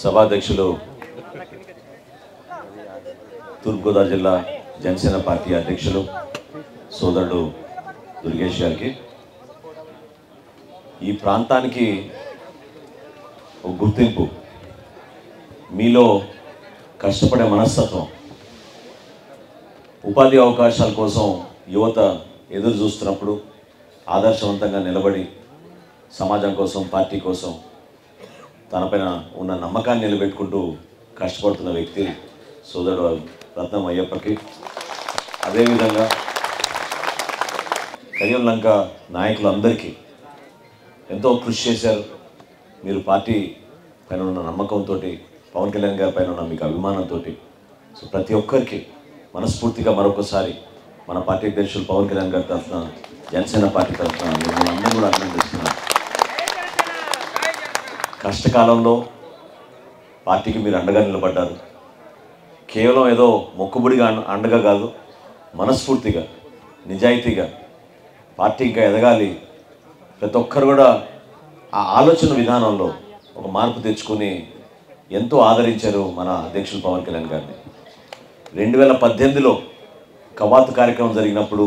సభాధ్యక్షులు తూర్పుగోదావరి జిల్లా జనసేన పార్టీ అధ్యక్షులు సోదరుడు దుర్గేష్ గారికి ఈ ప్రాంతానికి ఒక గుర్తింపు మీలో కష్టపడే మనస్తత్వం ఉపాధి అవకాశాల కోసం యువత ఎదురు చూస్తున్నప్పుడు ఆదర్శవంతంగా నిలబడి సమాజం కోసం పార్టీ కోసం తనపైన ఉన్న నమ్మకాన్ని నిలబెట్టుకుంటూ కష్టపడుతున్న వ్యక్తి సోదరుడు రత్నం అయ్యప్పకి అదేవిధంగా కయ్యం లంక నాయకులందరికీ ఎంతో కృషి చేశారు మీరు పార్టీ పైన ఉన్న నమ్మకంతో పవన్ కళ్యాణ్ గారి పైన ఉన్న మీకు అభిమానంతో సో ప్రతి ఒక్కరికి మనస్ఫూర్తిగా మరొకసారి మన పార్టీ అధ్యక్షులు పవన్ కళ్యాణ్ గారి తరఫున జనసేన పార్టీ తరఫున మిమ్మల్ని అందరూ కూడా అభినందిస్తున్నాను కష్టకాలంలో పార్టీకి మీరు అండగా నిలబడ్డారు కేవలం ఏదో మొక్కుబడిగా అండ- అండగా కాదు మనస్ఫూర్తిగా నిజాయితీగా పార్టీ ఇంకా ఎదగాలి ప్రతి ఒక్కరు కూడా ఆ ఆలోచన విధానంలో ఒక మార్పు తెచ్చుకొని ఎంతో ఆదరించారు మన అధ్యక్షులు పవన్ కళ్యాణ్ గారిని రెండు వేల పద్దెనిమిదిలో కవాతు కార్యక్రమం జరిగినప్పుడు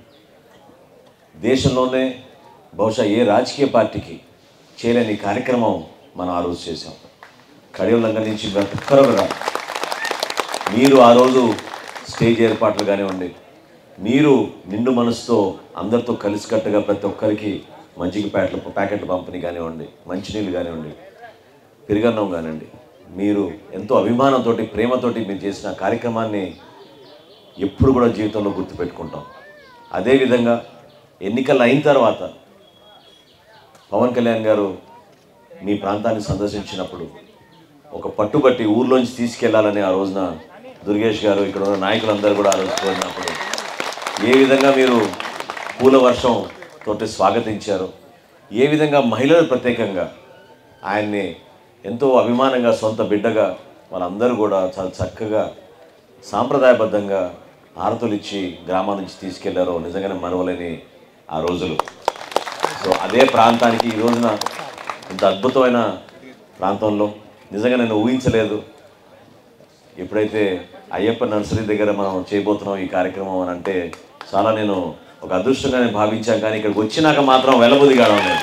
దేశంలోనే బహుశా ఏ రాజకీయ పార్టీకి చేయలేని కార్యక్రమం మనం ఆ రోజు చేశాం కడియం లంక నుంచి ప్రతి ఒక్కరు కూడా మీరు ఆ రోజు స్టేజ్ ఏర్పాట్లు కానివ్వండి మీరు నిండు మనసుతో అందరితో కలిసికట్టుగా ప్రతి ఒక్కరికి మంచికి ప్యాకెట్లు ప్యాకెట్లు పంపిణీ కానివ్వండి మంచినీళ్ళు కానివ్వండి పెరుగన్నం కానివ్వండి మీరు ఎంతో అభిమానంతో ప్రేమతోటి మీరు చేసిన కార్యక్రమాన్ని ఎప్పుడు కూడా జీవితంలో గుర్తుపెట్టుకుంటాం అదేవిధంగా ఎన్నికలు అయిన తర్వాత పవన్ కళ్యాణ్ గారు మీ ప్రాంతాన్ని సందర్శించినప్పుడు ఒక పట్టుబట్టి ఊర్లోంచి తీసుకెళ్లాలని ఆ రోజున దుర్గేష్ గారు ఇక్కడ ఉన్న నాయకులందరూ కూడా ఆ రోజు కోరినప్పుడు ఏ విధంగా మీరు పూల వర్షం తోటి స్వాగతించారు ఏ విధంగా మహిళలు ప్రత్యేకంగా ఆయన్ని ఎంతో అభిమానంగా సొంత బిడ్డగా వాళ్ళందరూ కూడా చాలా చక్కగా సాంప్రదాయబద్ధంగా హారతులు ఇచ్చి గ్రామం నుంచి తీసుకెళ్లారో నిజంగానే మరవలేని ఆ రోజులు సో అదే ప్రాంతానికి ఈ రోజున ఇంత అద్భుతమైన ప్రాంతంలో నిజంగా నేను ఊహించలేదు ఎప్పుడైతే అయ్యప్ప నర్సరీ దగ్గర మనం చేయబోతున్నాం ఈ కార్యక్రమం అని అంటే చాలా నేను ఒక అదృష్టంగా నేను భావించాను కానీ ఇక్కడికి వచ్చినాక మాత్రం వెలబుది కావడం లేదు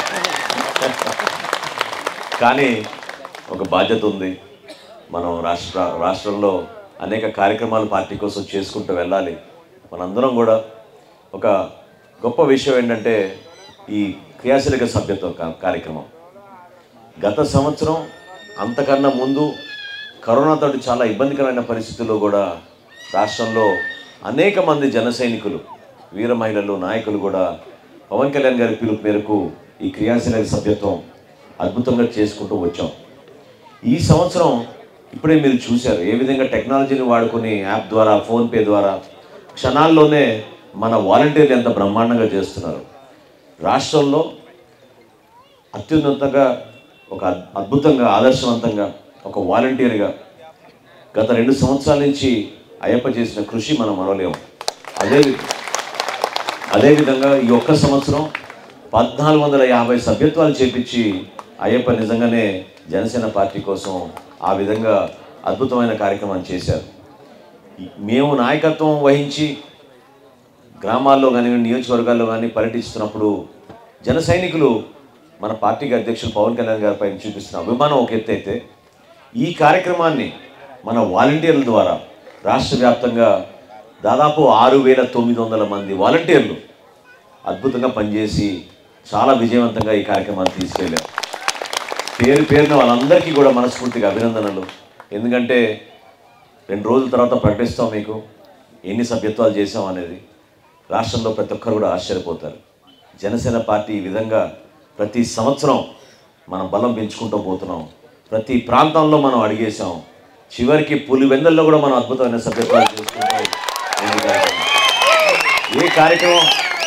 కానీ ఒక బాధ్యత ఉంది మనం రాష్ట్ర రాష్ట్రంలో అనేక కార్యక్రమాలు పార్టీ కోసం చేసుకుంటూ వెళ్ళాలి మనందరం కూడా ఒక గొప్ప విషయం ఏంటంటే ఈ క్రియాశీలక సభ్యత్వ కా- కార్యక్రమం గత సంవత్సరం అంతకన్నా ముందు కరోనాతో చాలా ఇబ్బందికరమైన పరిస్థితుల్లో కూడా రాష్ట్రంలో అనేక మంది జన సైనికులు వీర మహిళలు నాయకులు కూడా పవన్ కళ్యాణ్ గారి పిలుపు మేరకు ఈ క్రియాశీలక సభ్యత్వం అద్భుతంగా చేసుకుంటూ వచ్చాం ఈ సంవత్సరం ఇప్పుడే మీరు చూశారు ఏ విధంగా టెక్నాలజీని వాడుకొని యాప్ ద్వారా ఫోన్పే ద్వారా క్షణాల్లోనే మన వాలంటీర్లు ఎంత బ్రహ్మాండంగా చేస్తున్నారు రాష్ట్రంలో అత్యున్నతంగా ఒక అద్- అద్భుతంగా ఆదర్శవంతంగా ఒక వాలంటీర్గా గత రెండు సంవత్సరాల నుంచి అయ్యప్ప చేసిన కృషి మనం మరవలేము అదే అదేవిధంగా ఈ ఒక్క సంవత్సరం పద్నాలుగు వందల యాభై సభ్యత్వాలు చేపించి అయ్యప్ప నిజంగానే జనసేన పార్టీ కోసం ఆ విధంగా అద్భుతమైన కార్యక్రమాన్ని చేశారు ఈ- మేము నాయకత్వం వహించి గ్రామాల్లో కానీ నియోజకవర్గాల్లో కానీ పర్యటిస్తున్నప్పుడు జన సైనికులు మన పార్టీకి అధ్యక్షులు పవన్ కళ్యాణ్ గారి పైన చూపిస్తున్న అభిమానం ఒక ఎత్తు అయితే ఈ కార్యక్రమాన్ని మన వాలంటీర్ల ద్వారా రాష్ట్ర వ్యాప్తంగా దాదాపు ఆరు వేల తొమ్మిది వందల మంది వాలంటీర్లు అద్భుతంగా పనిచేసి చాలా విజయవంతంగా ఈ కార్యక్రమాన్ని తీసుకెళ్ళారు పేరు పేరున వాళ్ళందరికీ కూడా మనస్ఫూర్తిగా అభినందనలు ఎందుకంటే రెండు రోజుల తర్వాత ప్రకటిస్తాం మీకు ఎన్ని సభ్యత్వాలు చేసాం అనేది రాష్ట్రంలో ప్రతి ఒక్కరు కూడా ఆశ్చర్యపోతారు జనసేన పార్టీ ఈ విధంగా ప్రతి సంవత్సరం మనం బలం పెంచుకుంటూ పోతున్నాం ప్రతి ప్రాంతంలో మనం అడిగేసాం చివరికి పులివెందల్లో కూడా మనం అద్భుతమైన సభ్యత్వాలు చేసుకుంటాం ముందుకు వెళ్తాం. ఏ కార్యక్రమం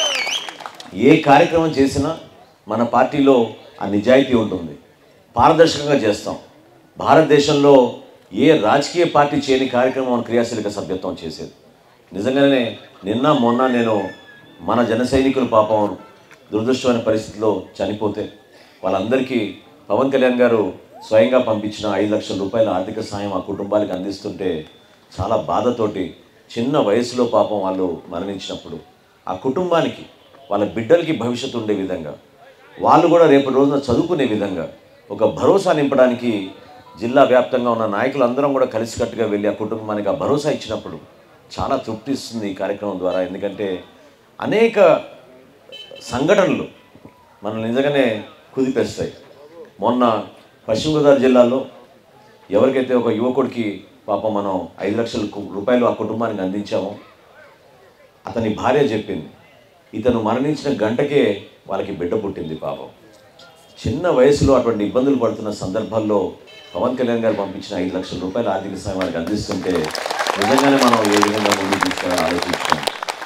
ఏ కార్యక్రమం చేసినా మన పార్టీలో ఆ నిజాయితీ ఉంటుంది పారదర్శకంగా చేస్తాం భారతదేశంలో ఏ రాజకీయ పార్టీ చేయని కార్యక్రమం మన క్రియాశీలక సభ్యత్వం చేసేది నిజంగానే నిన్న మొన్న నేను మన జన సైనికులు పాపం దురదృష్టమైన పరిస్థితిలో చనిపోతే వాళ్ళందరికీ పవన్ కళ్యాణ్ గారు స్వయంగా పంపించిన ఐదు లక్షల రూపాయల ఆర్థిక సాయం ఆ కుటుంబానికి అందిస్తుంటే చాలా బాధతోటి చిన్న వయసులో పాపం వాళ్ళు మరణించినప్పుడు ఆ కుటుంబానికి వాళ్ళ బిడ్డలకి భవిష్యత్తు ఉండే విధంగా వాళ్ళు కూడా రేపటి రోజున చదువుకునే విధంగా ఒక భరోసా నింపడానికి జిల్లా వ్యాప్తంగా ఉన్న నాయకులందరం కూడా కలిసికట్టుగా వెళ్ళి ఆ కుటుంబానికి ఆ భరోసా ఇచ్చినప్పుడు చాలా తృప్తి ఇస్తుంది ఈ కార్యక్రమం ద్వారా ఎందుకంటే అనేక సంఘటనలు మనల్ని నిజంగానే కుదిపేస్తాయి మొన్న పశ్చిమ గోదావరి జిల్లాలో ఎవరికైతే ఒక యువకుడికి పాపం మనం ఐదు లక్షల కు- రూపాయలు ఆ కుటుంబానికి అందించామో అతని భార్య చెప్పింది ఇతను మరణించిన గంటకే వాళ్ళకి బిడ్డ పుట్టింది పాపం చిన్న వయసులో అటువంటి ఇబ్బందులు పడుతున్న సందర్భాల్లో పవన్ కళ్యాణ్ గారు పంపించిన ఐదు లక్షల రూపాయల ఆర్థిక సాయం వారికి అందిస్తుంటే నిజంగానే మనం ఏ విధంగా ముందుకు తీసుకెళ్ళాలో ఆలోచించాం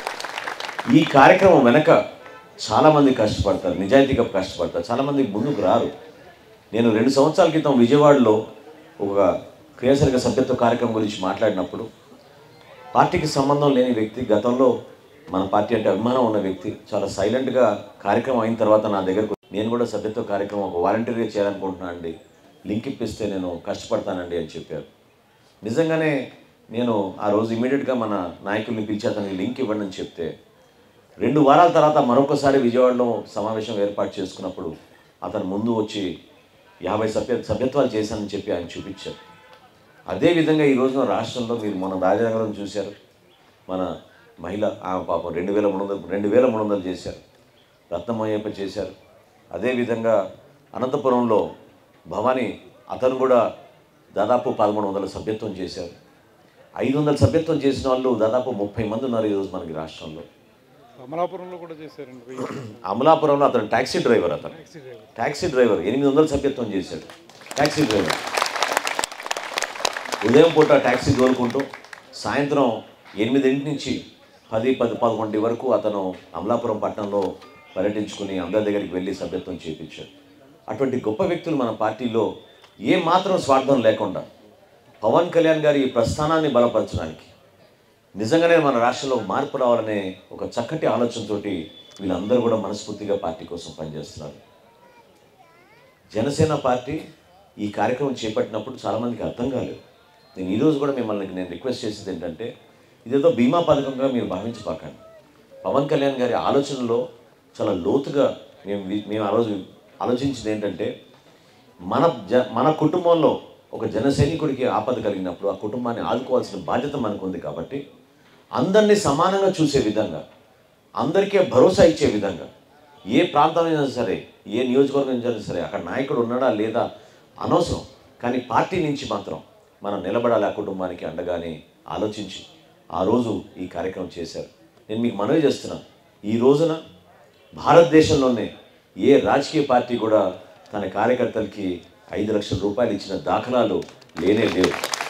ఈ కార్యక్రమం వెనక చాలామంది కష్టపడతారు నిజాయితీగా కష్టపడతారు చాలామంది ముందుకు రారు నేను రెండు సంవత్సరాల క్రితం విజయవాడలో ఒక క్రియాశీలక సభ్యత్వ కార్యక్రమం గురించి మాట్లాడినప్పుడు పార్టీకి సంబంధం లేని వ్యక్తి గతంలో మన పార్టీ అంటే అభిమానం ఉన్న వ్యక్తి చాలా సైలెంట్గా కార్యక్రమం అయిన తర్వాత నా దగ్గరకు నేను కూడా సభ్యత్వ కార్యక్రమం ఒక వాలంటీర్గా చేయాలనుకుంటున్నాను అండి లింక్ ఇప్పిస్తే నేను కష్టపడతానండి అని చెప్పారు నిజంగానే నేను ఆ రోజు ఇమీడియట్గా మన నాయకుల్ని పిలిచి అతనికి లింక్ ఇవ్వండి అని చెప్తే రెండు వారాల తర్వాత మరొకసారి విజయవాడలో సమావేశం ఏర్పాటు చేసుకున్నప్పుడు అతను ముందు వచ్చి యాభై సభ్య సభ్యత్వాలు చేశానని చెప్పి ఆయన చూపించారు అదేవిధంగా ఈ రోజున రాష్ట్రంలో మీరు మన రాజనగరం చూశారు మన మహిళ ఆ పాపం రెండు వేల మూడు వందలు రెండు వేల మూడు వందలు చేశారు రత్నమయ్యప్ప చేశారు అదేవిధంగా అనంతపురంలో భవానీ అతను కూడా దాదాపు పదమూడు వందల సభ్యత్వం చేశారు ఐదు వందల సభ్యత్వం చేసిన వాళ్ళు దాదాపు ముప్పై మంది ఉన్నారు ఈరోజు మనకి రాష్ట్రంలో అమలాపురంలో కూడా చేశారండి వెయ్యి అమలాపురంలో అతను ట్యాక్సీ డ్రైవర్ అతను టాక్సీ డ్రైవర్ ట్యాక్సీ డ్రైవర్ ఎనిమిది వందల సభ్యత్వం చేశాడు ట్యాక్సీ డ్రైవర్ ఉదయం పూట ట్యాక్సీ తోలుకుంటూ సాయంత్రం ఎనిమిదింటి నుంచి పది పది పదకొండు వరకు అతను అమలాపురం పట్టణంలో పర్యటించుకుని అందరి దగ్గరికి వెళ్ళి సభ్యత్వం చేయించాడు అటువంటి గొప్ప వ్యక్తులు మన పార్టీలో ఏ మాత్రం స్వార్థం లేకుండా పవన్ కళ్యాణ్ గారి ఈ ప్రస్థానాన్ని బలపరచడానికి నిజంగానే మన రాష్ట్రంలో ఒక మార్పు రావాలనే ఒక చక్కటి ఆలోచనతోటి వీళ్ళందరూ కూడా మనస్ఫూర్తిగా పార్టీ కోసం పనిచేస్తున్నారు జనసేన పార్టీ ఈ కార్యక్రమం చేపట్టినప్పుడు చాలామందికి అర్థం కాలేదు నేను ఈరోజు కూడా మిమ్మల్ని నేను రిక్వెస్ట్ చేసేది ఏంటంటే ఇదేదో బీమా పథకంగా మీరు భావించపాకండి పవన్ కళ్యాణ్ గారి ఆలోచనలో చాలా లోతుగా మేము వి- మేము ఆ రోజు ఆలోచించింది ఏంటంటే మన జ మన కుటుంబంలో ఒక జన సైనికుడికి ఆపద కలిగినప్పుడు ఆ కుటుంబాన్ని ఆదుకోవాల్సిన బాధ్యత మనకు ఉంది కాబట్టి అందరినీ సమానంగా చూసే విధంగా అందరికీ భరోసా ఇచ్చే విధంగా ఏ ప్రాంతమైనా సరే ఏ నియోజకవర్గం అయినా సరే అక్కడ నాయకుడు ఉన్నాడా లేదా అనవసరం కానీ పార్టీ నుంచి మాత్రం మనం నిలబడాలి ఆ కుటుంబానికి అండగానే ఆలోచించి ఆ రోజు ఈ కార్యక్రమం చేశారు నేను మీకు మనవి చేస్తున్నాను ఈ రోజున భారతదేశంలోనే ఏ రాజకీయ పార్టీ కూడా తన కార్యకర్తలకి ఐదు లక్షల రూపాయలు ఇచ్చిన దాఖలాలు లేనే లేవు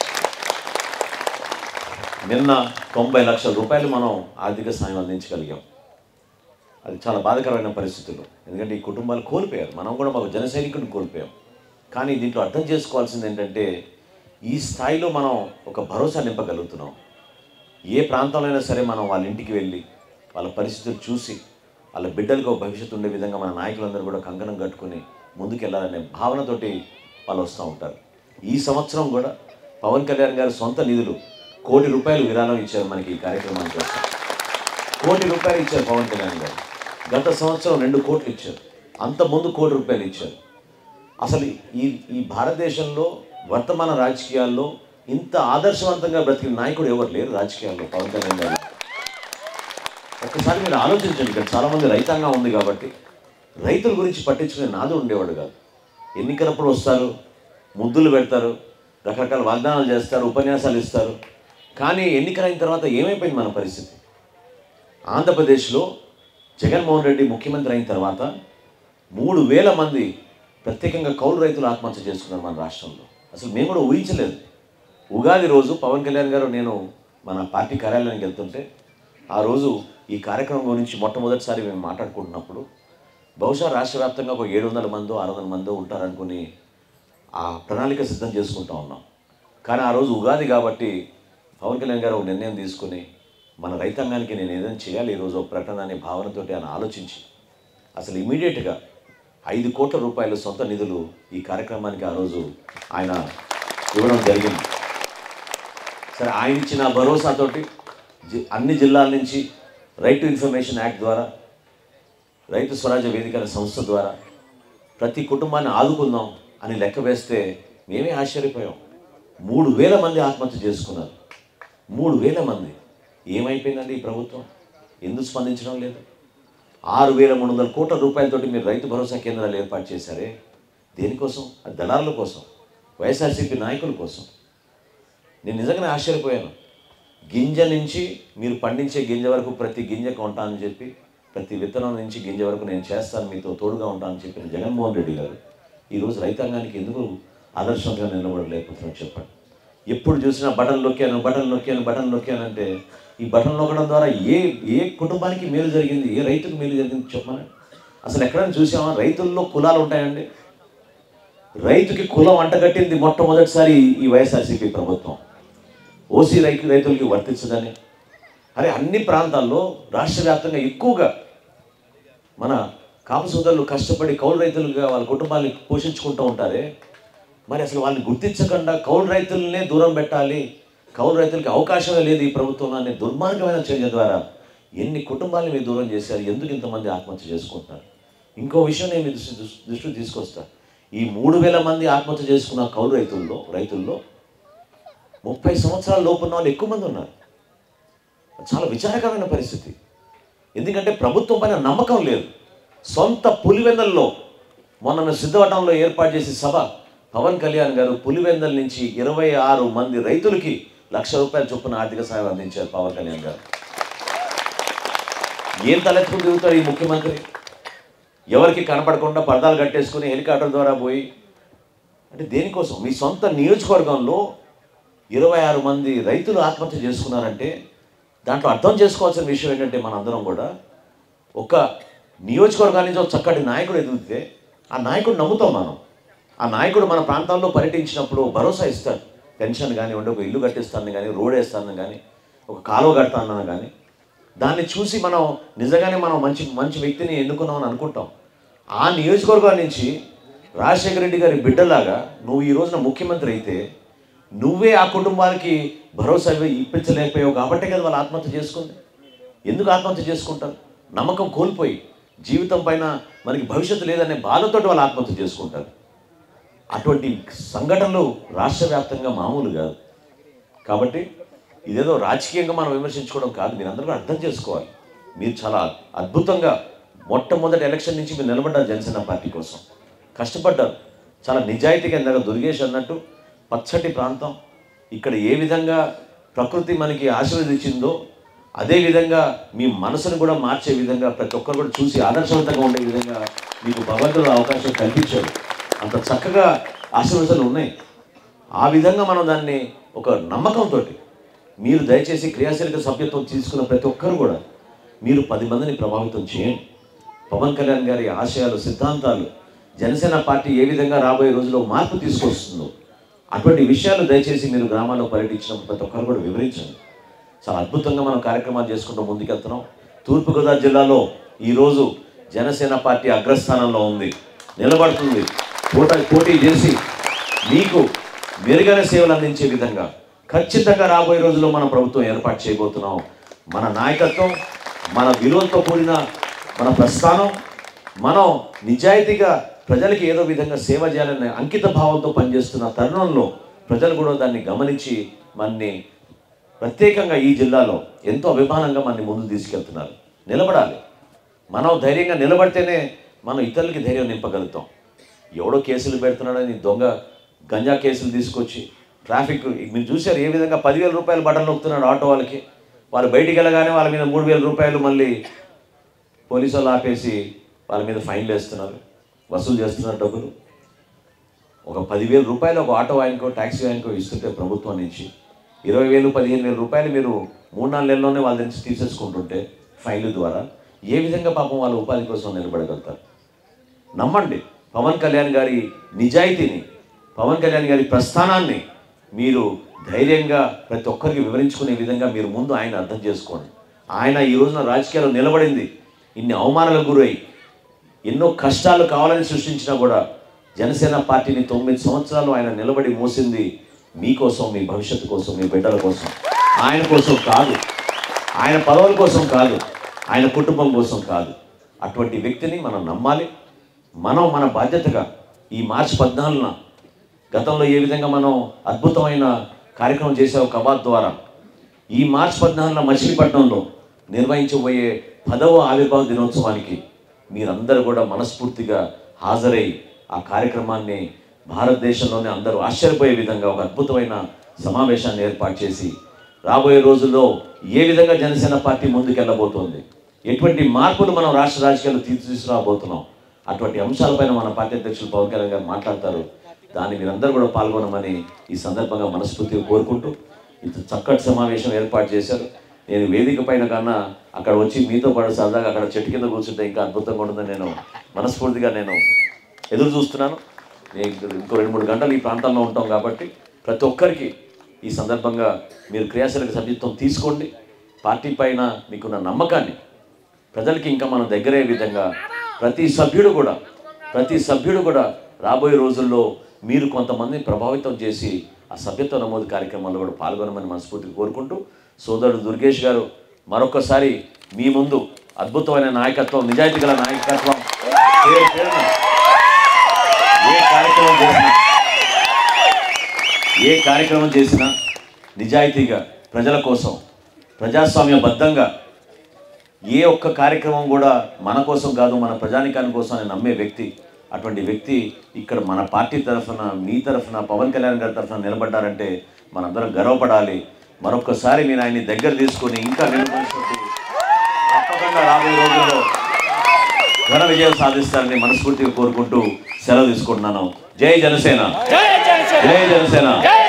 నిన్న తొంభై లక్షల రూపాయలు మనం ఆర్థిక సాయం అందించగలిగాం అది చాలా బాధాకరమైన పరిస్థితులు ఎందుకంటే ఈ కుటుంబాలు కోల్పోయారు మనం కూడా మాకు జన సైనికుడిని కోల్పోయాం కానీ దీంట్లో అర్థం చేసుకోవాల్సింది ఏంటంటే ఈ స్థాయిలో మనం ఒక భరోసా నింపగలుగుతున్నాం ఏ ప్రాంతంలో అయినా సరే మనం వాళ్ళ ఇంటికి వెళ్ళి వాళ్ళ పరిస్థితులు చూసి వాళ్ళ బిడ్డలకు ఒక భవిష్యత్తు ఉండే విధంగా మన నాయకులందరూ కూడా కంకణం కట్టుకుని ముందుకెళ్ళాలనే భావనతోటి వాళ్ళు వస్తూ ఉంటారు ఈ సంవత్సరం కూడా పవన్ కళ్యాణ్ గారి సొంత నిధులు కోటి రూపాయలు విరాళం ఇచ్చారు మనకి ఈ కార్యక్రమానికి వస్తాం కోటి రూపాయలు ఇచ్చారు పవన్ కళ్యాణ్ గారు గత సంవత్సరం రెండు కోట్లు ఇచ్చారు అంత ముందు కోటి రూపాయలు ఇచ్చారు అసలు ఈ ఈ భారతదేశంలో వర్తమాన రాజకీయాల్లో ఇంత ఆదర్శవంతంగా బ్రతికిన నాయకుడు ఎవరు లేరు రాజకీయాల్లో పవన్ కళ్యాణ్ గారు ఒక్కసారి మీరు ఆలోచించండి ఇక్కడ చాలామంది రైతాంగం ఉంది కాబట్టి రైతుల గురించి పట్టించుకునే నాదు ఉండేవాడు కాదు ఎన్నికలప్పుడు వస్తారు ముద్దులు పెడతారు రకరకాల వాగ్దానాలు చేస్తారు ఉపన్యాసాలు ఇస్తారు కానీ ఎన్నికలైన తర్వాత ఏమైపోయింది మన పరిస్థితి ఆంధ్రప్రదేశ్లో జగన్మోహన్ రెడ్డి ముఖ్యమంత్రి అయిన తర్వాత మూడు వేల మంది ప్రత్యేకంగా కౌలు రైతులు ఆత్మహత్య చేసుకున్నారు మన రాష్ట్రంలో అసలు మేము కూడా ఊహించలేదు ఉగాది రోజు పవన్ కళ్యాణ్ గారు నేను మన పార్టీ కార్యాలయానికి వెళ్తుంటే ఆ రోజు ఈ కార్యక్రమం గురించి మొట్టమొదటిసారి మేము మాట్లాడుకుంటున్నప్పుడు బహుశా రాష్ట్ర వ్యాప్తంగా ఒక ఏడు వందల మందో ఆరు వందల మందో ఉంటారనుకుని ఆ ప్రణాళిక సిద్ధం చేసుకుంటా ఉన్నాం కానీ ఆ రోజు ఉగాది కాబట్టి పవన్ కళ్యాణ్ గారు ఒక నిర్ణయం తీసుకుని మన రైతాంగానికి నేను ఏదైనా చేయాలి ఈరోజు ఒక ప్రకటన అనే భావనతోటి ఆయన ఆలోచించి అసలు ఇమీడియట్గా ఐదు కోట్ల రూపాయల సొంత నిధులు ఈ కార్యక్రమానికి ఆ రోజు ఆయన ఇవ్వడం జరిగింది సరే ఆయన ఇచ్చిన భరోసాతోటి జి- అన్ని జిల్లాల నుంచి రైట్ టు ఇన్ఫర్మేషన్ యాక్ట్ ద్వారా రైతు స్వరాజ్య వేదిక అనే సంస్థ ద్వారా ప్రతి కుటుంబాన్ని ఆదుకుందాం అని లెక్క వేస్తే మేమే ఆశ్చర్యపోయాం మూడు వేల మంది ఆత్మహత్య చేసుకున్నారు మూడు వేల మంది ఏమైపోయిందండి ఈ ప్రభుత్వం ఎందుకు స్పందించడం లేదు ఆరు వేల మూడు వందల కోట్ల రూపాయలతోటి మీరు రైతు భరోసా కేంద్రాలు ఏర్పాటు చేశారే దేనికోసం అది దళారుల కోసం వైఎస్ఆర్సీపీ నాయకుల కోసం నేను నిజంగానే ఆశ్చర్యపోయాను గింజ నుంచి మీరు పండించే గింజ వరకు ప్రతి గింజ కొంటానని చెప్పి ప్రతి విత్తనం నుంచి గింజ వరకు నేను చేస్తాను మీతో తోడుగా ఉంటానని చెప్పిన జగన్మోహన్ రెడ్డి గారు ఈరోజు రైతాంగానికి ఎందుకు ఆదర్శంగా నిలబడలేకపోతున్నాను చెప్పండి ఎప్పుడు చూసినా బటన్ నొక్కాను బటన్ నొక్కాను బటన్ నొక్కానంటే ఈ బటన్ నొక్కడం ద్వారా ఏ ఏ కుటుంబానికి మేలు జరిగింది ఏ రైతుకు మేలు జరిగింది చెప్పమని అసలు ఎక్కడైనా చూసామా రైతుల్లో కులాలు ఉంటాయండి రైతుకి కులం అంటగట్టింది మొట్టమొదటిసారి ఈ వైఎస్ఆర్సీపీ ప్రభుత్వం ఓసీ రైతు రైతులకి వర్తించదని అరే అన్ని ప్రాంతాల్లో రాష్ట్ర వ్యాప్తంగా ఎక్కువగా మన కాపు సోదరులు కష్టపడి కౌలు రైతులుగా వాళ్ళ కుటుంబాన్ని పోషించుకుంటూ ఉంటారే మరి అసలు వాళ్ళని గుర్తించకుండా కౌలు రైతులనే దూరం పెట్టాలి కౌలు రైతులకి అవకాశమే లేదు ఈ ప్రభుత్వంలో అనే దుర్మార్గమైన చర్య ద్వారా ఎన్ని కుటుంబాలను మీరు దూరం చేశారు ఎందుకు ఇంతమంది ఆత్మహత్య చేసుకుంటున్నారు ఇంకో విషయం నేను మీ దృష్టి దృష్టికి తీసుకొస్తా ఈ మూడు వేల మంది ఆత్మహత్య చేసుకున్న కౌలు రైతుల్లో రైతుల్లో ముప్పై సంవత్సరాల లోపు ఉన్న వాళ్ళు ఎక్కువ మంది ఉన్నారు చాలా విచారకరమైన పరిస్థితి ఎందుకంటే ప్రభుత్వం పైన నమ్మకం లేదు సొంత పులివెందల్లో మొన్న మేము సిద్ధవటంలో ఏర్పాటు చేసే సభ పవన్ కళ్యాణ్ గారు పులివెందల నుంచి ఇరవై ఆరు మంది రైతులకి లక్ష రూపాయల చొప్పున ఆర్థిక సాయం అందించారు పవన్ కళ్యాణ్ గారు ఏం తలెత్తుకుని తిరుగుతాడు ఈ ముఖ్యమంత్రి ఎవరికి కనపడకుండా పరదాలు కట్టేసుకుని హెలికాప్టర్ ద్వారా పోయి అంటే దేనికోసం మీ సొంత నియోజకవర్గంలో ఇరవై ఆరు మంది రైతులు ఆత్మహత్య చేసుకున్నారంటే దాంట్లో అర్థం చేసుకోవాల్సిన విషయం ఏంటంటే మనందరం కూడా ఒక నియోజకవర్గాల నుంచి ఒక చక్కటి నాయకుడు ఎదుగుతే ఆ నాయకుడు నమ్ముతాం మనం ఆ నాయకుడు మన ప్రాంతాల్లో పర్యటించినప్పుడు భరోసా ఇస్తాడు పెన్షన్ కానివ్వండి ఒక ఇల్లు కట్టిస్తాను కానీ రోడ్ వేస్తాను కానీ ఒక కాలువ కడతానని కానీ దాన్ని చూసి మనం నిజంగానే మనం మంచి మంచి వ్యక్తిని ఎన్నుకున్నామని అనుకుంటాం ఆ నియోజకవర్గం నుంచి రాజశేఖర రెడ్డి గారి బిడ్డలాగా నువ్వు ఈ రోజున ముఖ్యమంత్రి అయితే నువ్వే ఆ కుటుంబానికి భరోసా ఇవ్వ- ఇప్పించలేకపోయావు కాబట్టే కదా వాళ్ళు ఆత్మహత్య చేసుకుంది ఎందుకు ఆత్మహత్య చేసుకుంటారు నమ్మకం కోల్పోయి జీవితం పైన మనకి భవిష్యత్తు లేదనే బాధతోటి వాళ్ళు ఆత్మహత్య చేసుకుంటారు అటువంటి సంఘటనలు రాష్ట్ర వ్యాప్తంగా మామూలు కాదు కాబట్టి ఇదేదో రాజకీయంగా మనం విమర్శించుకోవడం కాదు మీరు అందరూ కూడా అర్థం చేసుకోవాలి మీరు చాలా అద్భుతంగా మొట్టమొదటి ఎలక్షన్ నుంచి మీరు నిలబడ్డారు జనసేన పార్టీ కోసం కష్టపడ్డారు చాలా నిజాయితీగా ఇందాక దుర్గేష్ అన్నట్టు పచ్చటి ప్రాంతం ఇక్కడ ఏ విధంగా ప్రకృతి మనకి ఆశీర్వదించిందో అదే విధంగా మీ మనసును కూడా మార్చే విధంగా ప్రతి ఒక్కరు కూడా చూసి ఆదర్శవంతంగా ఉండే విధంగా మీకు భగవంతుడు అవకాశం కల్పించాడు అంత చక్కగా ఆశీర్వచనలు ఉన్నాయి ఆ విధంగా మనం దాన్ని ఒక నమ్మకంతో మీరు దయచేసి క్రియాశీలక సభ్యత్వం తీసుకున్న ప్రతి ఒక్కరు కూడా మీరు పది మందిని ప్రభావితం చేయండి పవన్ కళ్యాణ్ గారి ఆశయాలు సిద్ధాంతాలు జనసేన పార్టీ ఏ విధంగా రాబోయే రోజుల్లో మార్పు తీసుకొస్తుందో అటువంటి విషయాలు దయచేసి మీరు గ్రామాల్లో పర్యటించినప్పుడు ప్రతి ఒక్కరు కూడా వివరించండి చాలా అద్భుతంగా మనం కార్యక్రమాలు చేసుకుంటూ ముందుకెళ్తున్నాం తూర్పుగోదావరి జిల్లాలో ఈరోజు జనసేన పార్టీ అగ్రస్థానంలో ఉంది నిలబడుతుంది పోటీ పోటీ చేసి మీకు మెరుగైన సేవలు అందించే విధంగా ఖచ్చితంగా రాబోయే రోజుల్లో మన ప్రభుత్వం ఏర్పాటు చేయబోతున్నాం మన నాయకత్వం మన విలువలతో కూడిన మన ప్రస్థానం మనం నిజాయితీగా ప్రజలకి ఏదో విధంగా సేవ చేయాలనే అంకిత భావంతో పనిచేస్తున్న తరుణంలో ప్రజలు కూడా దాన్ని గమనించి మనని ప్రత్యేకంగా ఈ జిల్లాలో ఎంతో అభిమానంగా మనని ముందు తీసుకెళ్తున్నారు నిలబడాలి మనం ధైర్యంగా నిలబడితేనే మనం ఇతరులకి ధైర్యం నింపగలుగుతాం ఎవడో కేసులు పెడుతున్నాడని దొంగ గంజా కేసులు తీసుకొచ్చి ట్రాఫిక్ మీరు చూశారు ఏ విధంగా పదివేల రూపాయలు బటన్ నొక్కుతున్నాడు ఆటో వాళ్ళకి వాళ్ళు బయటికి వెళ్ళగానే వాళ్ళ మీద మూడు వేల రూపాయలు మళ్ళీ పోలీసు వాళ్ళు ఆపేసి వాళ్ళ మీద ఫైన్లు వేస్తున్నారు వసూలు చేస్తున్నారు డబ్బులు ఒక పదివేల రూపాయలు ఒక ఆటో ఆయనకో ట్యాక్సీ ఆయనకో ఇస్తుంటే ప్రభుత్వం నుంచి ఇరవై వేలు పదిహేను వేల రూపాయలు మీరు మూడు నాలుగు నెలల్లోనే వాళ్ళ నుంచి తీసేసుకుంటుంటే ఫైన్ల ద్వారా ఏ విధంగా పాపం వాళ్ళ ఉపాధి కోసం నిలబడగలుగుతారు నమ్మండి పవన్ కళ్యాణ్ గారి నిజాయితీని పవన్ కళ్యాణ్ గారి ప్రస్థానాన్ని మీరు ధైర్యంగా ప్రతి ఒక్కరికి వివరించుకునే విధంగా మీరు ముందు ఆయన అర్థం చేసుకోండి ఆయన ఈ రోజున రాజకీయాల్లో నిలబడింది ఇన్ని అవమానాలకు గురై ఎన్నో కష్టాలు కావాలని సృష్టించినా కూడా జనసేన పార్టీని తొమ్మిది సంవత్సరాలు ఆయన నిలబడి మోసింది మీకోసం మీ భవిష్యత్తు కోసం మీ బిడ్డల కోసం ఆయన కోసం కాదు ఆయన పదవుల కోసం కాదు ఆయన కుటుంబం కోసం కాదు అటువంటి వ్యక్తిని మనం నమ్మాలి మనం మన బాధ్యతగా ఈ మార్చి పద్నాలుగున గతంలో ఏ విధంగా మనం అద్భుతమైన కార్యక్రమం చేసావు కబాద్ ద్వారా ఈ మార్చి పద్నాలుగున మచిలీపట్నంలో నిర్వహించబోయే పదవ ఆవిర్భావ దినోత్సవానికి మీరందరూ కూడా మనస్ఫూర్తిగా హాజరై ఆ కార్యక్రమాన్ని భారతదేశంలోనే అందరూ ఆశ్చర్యపోయే విధంగా ఒక అద్భుతమైన సమావేశాన్ని ఏర్పాటు చేసి రాబోయే రోజుల్లో ఏ విధంగా జనసేన పార్టీ ముందుకెళ్ళబోతోంది ఎటువంటి మార్పులు మనం రాష్ట్ర రాజకీయాలు తీర్చి తీసుకురాబోతున్నాం అటువంటి అంశాలపైన మన పార్టీ అధ్యక్షులు పవన్ కళ్యాణ్ గారు మాట్లాడతారు దాన్ని మీరందరూ కూడా పాల్గొనమని ఈ సందర్భంగా మనస్ఫూర్తిగా కోరుకుంటూ ఇంత చక్కటి సమావేశం ఏర్పాటు చేశారు నేను వేదిక పైన కన్నా అక్కడ వచ్చి మీతో పాటు సరదాగా అక్కడ చెట్టు కింద కూర్చుంటే ఇంకా అద్భుతంగా ఉంటుందని నేను మనస్ఫూర్తిగా నేను ఎదురు చూస్తున్నాను నేను ఇంకో- ఇంకో రెండు మూడు గంటలు ఈ ప్రాంతంలో ఉంటాం కాబట్టి ప్రతి ఒక్కరికి ఈ సందర్భంగా మీరు క్రియాశీలక సభ్యత్వం తీసుకోండి పార్టీ పైన మీకున్న నమ్మకాన్ని ప్రజలకి ఇంకా మనం దగ్గరే విధంగా ప్రతి సభ్యుడు కూడా ప్రతి సభ్యుడు కూడా రాబోయే రోజుల్లో మీరు కొంతమందిని ప్రభావితం చేసి ఆ సభ్యత్వ నమోదు కార్యక్రమాల్లో కూడా పాల్గొనమని మనస్ఫూర్తిగా కోరుకుంటూ సోదరుడు దుర్గేష్ గారు మరొకసారి మీ ముందు అద్భుతమైన నాయకత్వం నిజాయితీ గల నాయకత్వం పేరు పేరున ఏ కార్యక్రమం చేసినా ఏ కార్యక్రమం చేసినా నిజాయితీగా ప్రజల కోసం ప్రజాస్వామ్యబద్ధంగా ఏ ఒక్క కార్యక్రమం కూడా మన కోసం కాదు మన ప్రజానికాని కోసం అని నమ్మే వ్యక్తి అటువంటి వ్యక్తి ఇక్కడ మన పార్టీ తరఫున మీ తరఫున పవన్ కళ్యాణ్ గారి తరఫున నిలబడ్డారంటే మనందరం గర్వపడాలి మరొకసారి మీరు ఆయన్ని దగ్గర తీసుకొని ఇంకా నిలబడి తప్పకుండా రాబోయే రోజుల్లో ఘన విజయం సాధిస్తారని మనస్ఫూర్తిగా కోరుకుంటూ సెలవు తీసుకుంటున్నాను జై జనసేన జై జనసేన జై జనసేన జై